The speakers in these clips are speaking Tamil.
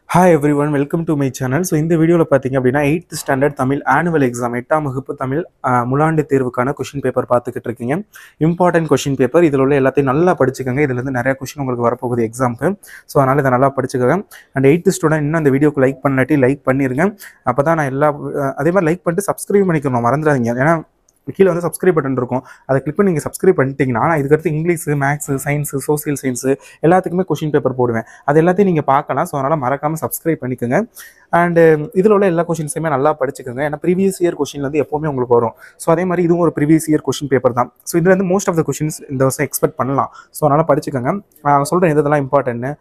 hi everyone welcome to my channel so இந்த வீடியோவில் பார்த்தீங்க அப்படின்னா eighth standard Tamil annual exam எட்டாம் வகுப்பு தமிழ் ஆஹ், முலாண்டு தேர்வுக்கான கொஷின் பேப்பர் பார்த்துக்கிட்டு இருக்கீங்க இம்பார்ட்டன்ட் கொஷின் பேப்பர் இதில் உள்ள எல்லாத்தையும் நல்லா படிச்சுக்கோங்க இதுலேருந்து நிறைய கொஷின் உங்களுக்கு வரப்போகுது எக்ஸாமுக்கு ஸோ அதனால் இதை நல்லா படிச்சுக்கோங்க அண்ட் எயித்து ஸ்டூடெண்ட் இன்னும் அந்த வீடியோக்கு லைக் பண்ணாட்டி லைக் பண்ணிருங்க அப்போ தான் நான் எல்லா ஆஹ், அதே மாதிரி லைக் பண்ணிட்டு சப்ஸ்கிரைப் பண்ணிக்கணும் மறந்துடாதீங்க ஏன்னா கீழே வந்து சப்ஸ்கிரைப் பட்டன் இருக்கும் அதை கிளிக் பண்ணி நீங்கள் சப்ஸ்கிரைப் பண்ணிட்டீங்கன்னா நான் இதுக்கடுத்து English maths science social science எல்லாத்துக்குமே கொஷின் பேப்பர் போடுவேன் அது எல்லாத்தையும் நீங்கள் பார்க்கலாம் ஸோ அதனால் மறக்காமல் சப்ஸ்கிரைப் பண்ணிக்கோங்க அண்டு இதில் உள்ள எல்லா கொஷின்ஸுமே நல்லா படிச்சுக்கோங்க ஏன்னா ப்ரீவியஸ் இயர் கொஷின் வந்து எப்போவுமே உங்களுக்கு வரும் ஸோ அதே மாதிரி இதுவும் ஒரு ப்ரீவியஸ் இயர் கொஷின் பேப்பர் தான் ஸோ இதுல இருந்து மோஸ்ட் ஆஃப் த கொஷின்ஸ் இந்த வருஷம் எக்ஸ்பெக்ட் பண்ணலாம் ஸோ அதனால் படிச்சுக்கோங்க நான் சொல்கிறேன் இதெல்லாம் இம்பார்ட்டன்ட்டு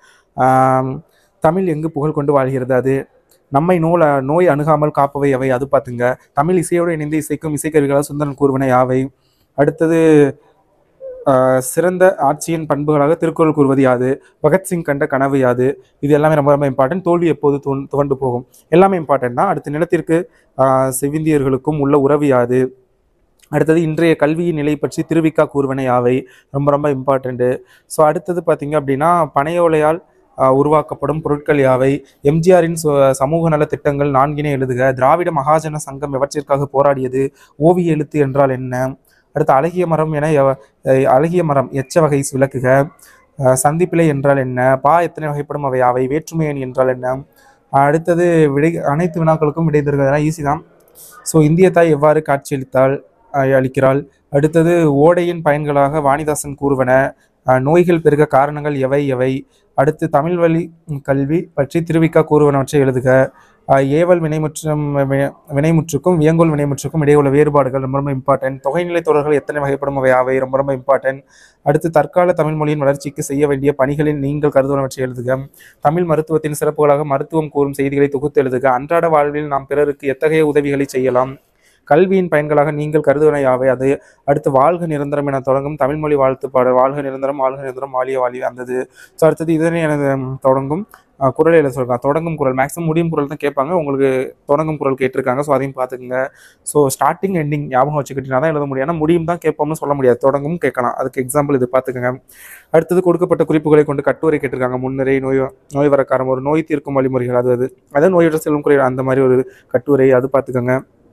தமிழ் எங்கு புகழ் கொண்டு வாழ்கிறது அது நம்மை நோல நோய் அணுகாமல் காப்பவை அவை அது பார்த்துங்க தமிழ் இசையோடு இணைந்து இசைக்கும் இசைக்கருவிகளால் சுந்தரன் கூறுவன யாவை அடுத்தது ஆஹ், சிறந்த ஆட்சியின் பண்புகளாக திருக்குறள் கூறுவது யாது பகத்சிங் கண்ட கனவு யாது இது எல்லாமே ரொம்ப ரொம்ப இம்பார்ட்டன்ட் தோல்வி எப்போது துவன் துவண்டு போகும் எல்லாமே இம்பார்ட்டன்ட் தான் அடுத்த நிலத்திற்கு ஆஹ், செவிந்தியர்களுக்கும் உள்ள உறவு யாது அடுத்தது இன்றைய கல்வியின் நிலை பற்றி திருவிக்கா கூறுவன யாவை ரொம்ப ரொம்ப இம்பார்ட்டண்ட்டு ஸோ அடுத்தது பார்த்தீங்க அப்படின்னா பனையோலையால் ஆஹ், உருவாக்கப்படும் பொருட்கள் யாவை எம்ஜிஆரின் சு- சமூக நல திட்டங்கள் நான்கினை எழுதுக திராவிட மகாஜன சங்கம் எவற்றிற்காக போராடியது ஓவிய எழுத்து என்றால் என்ன அடுத்து அழகிய மரம் என எவ- அஹ், அழகிய மரம் எச்ச வகை விளக்குக அஹ், சந்திப்பிழை என்றால் என்ன பா எத்தனை வகைப்படும் அவை யாவை வேற்றுமையன் என்றால் என்ன அஹ், அடுத்தது விடை அனைத்து வினாக்களுக்கும் விடை தருவதெல்லாம் ஈஸி தான் ஸோ இந்திய தாய் எவ்வாறு காட்சியளித்தாள் அஹ், அளிக்கிறாள் அடுத்தது ஓடையின் பயன்களாக வாணிதாசன் கூறுவன அஹ், நோய்கள் பெருக காரணங்கள் எவை எவை அடுத்து தமிழ் வழி கல்வி பற்றி திருவிக்கா கூறுவனவற்றை எழுதுக அஹ், ஏவல் வினைமுற்றம் வி- வினைமுற்றுக்கும் வியங்கோல் வினைமுற்றுக்கும் இடையே உள்ள வேறுபாடுகள் ரொம்ப ரொம்ப இம்பார்ட்டன்ட் தொகைநிலை தொடர்கள் எத்தனை வகைப்படும் அவை யாவை ரொம்ப ரொம்ப இம்பார்ட்டன்ட் அடுத்து தற்கால தமிழ் மொழியின் வளர்ச்சிக்கு செய்ய வேண்டிய பணிகளில் நீங்கள் கருதுவனவற்றை எழுதுக தமிழ் மருத்துவத்தின் சிறப்புகளாக மருத்துவம் கூறும் செய்திகளை தொகுத்து எழுதுக அன்றாட வாழ்வில் நாம் பிறருக்கு எத்தகைய உதவிகளை செய்யலாம் கல்வியின் பயன்களாக நீங்கள் கருதுவன யாவை அது அடுத்து வாழ்க நிரந்தரம் என தொடங்கும் தமிழ்மொழி வாழ்த்து பாடல் வாழ்க நிரந்தரம் வாழ்க நிரந்தரம் வாழிய வாழி வந்தது ஸோ அடுத்தது இதனை எனது ம், தொடங்கும் அஹ், குறள் எழுத சொல்லுங்க தொடங்கும் குரல் மேக்ஸிமம் முடியும் குரல் தான் கேட்பாங்க உங்களுக்கு தொடங்கும் குரல் கேட்டிருக்காங்க ஸோ அதையும் பார்த்துக்குங்க ஸோ ஸ்டார்டிங் எண்டிங் ஞாபகம் வச்சுக்கிட்டீங்கன்னா தான் எழுத முடியும் ஏன்னா முடியும் தான் கேட்போம்னு சொல்ல முடியாது தொடங்கும் கேட்கலாம் அதுக்கு எக்ஸாம்பிள் இது பார்த்துக்கங்க அடுத்தது கொடுக்கப்பட்ட குறிப்புகளை கொண்டு கட்டுரை கேட்டிருக்காங்க முன்னுரை நோய் நோய் வர காரணம் ஒரு நோய் தீர்க்கும் வழிமுறைகள் அது அது அதாவது நோயுடன் செல்லும் குறை அந்த மாதிரி ஒரு கட்டுரை அது பார்த்துக்கோங்க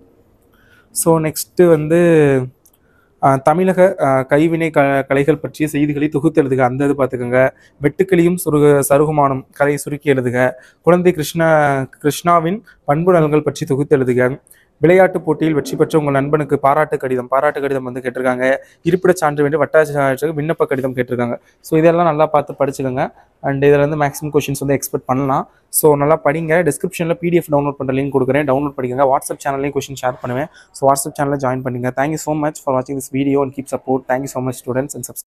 ஸோ நெக்ஸ்ட்டு வந்து ஆஹ், தமிழக ஆஹ், கைவினை க கலைகள் பற்றிய செய்திகளை தொகுத்து எழுதுக அந்த இது பார்த்துக்கோங்க வெட்டுக்கிளியும் சுருக சருகுமானம் கதையை சுருக்கி எழுதுக குழந்தை கிருஷ்ணா கிருஷ்ணாவின் பண்பு நலன்கள் பற்றி தொகுத்து எழுதுக விளையாட்டுப் போட்டியில் வெற்றி பெற்ற உங்கள் நண்பனுக்கு பாராட்டு கடிதம் பாராட்டு கடிதம் வந்து கேட்டிருக்காங்க இருப்பிடச் சான்று வேண்டி வட்டாட்சி சான்றுக்கு விண்ணப்ப கடிதம் கேட்டிருக்காங்க ஸோ இதெல்லாம் நல்லா பார்த்து படிச்சுக்கோங்க அண்ட் இதில் வந்து மேக்ஸிமம் கொஷின்ஸ் வந்து எக்ஸ்பெக்ட் பண்ணலாம் ஸோ நல்லா படிங்க டிஸ்கிரிப்ஷனில் பிடிஎஃப் டவுன்லோட் பண்ணுற லிங்க் கொடுக்குறேன் டவுன்லோட் பண்ணிக்கோங்க வாட்ஸ்அப் சேனல்லையும் கொஷின் ஷேர் பண்ணுவேன் ஸோ வாட்ஸ்அப் சேனலில் ஜாயின் பண்ணுங்க தேங்க்யூ ஸோ மச் ஃபார் வாட்சிங் this video and keep support thank you so much students and subscribe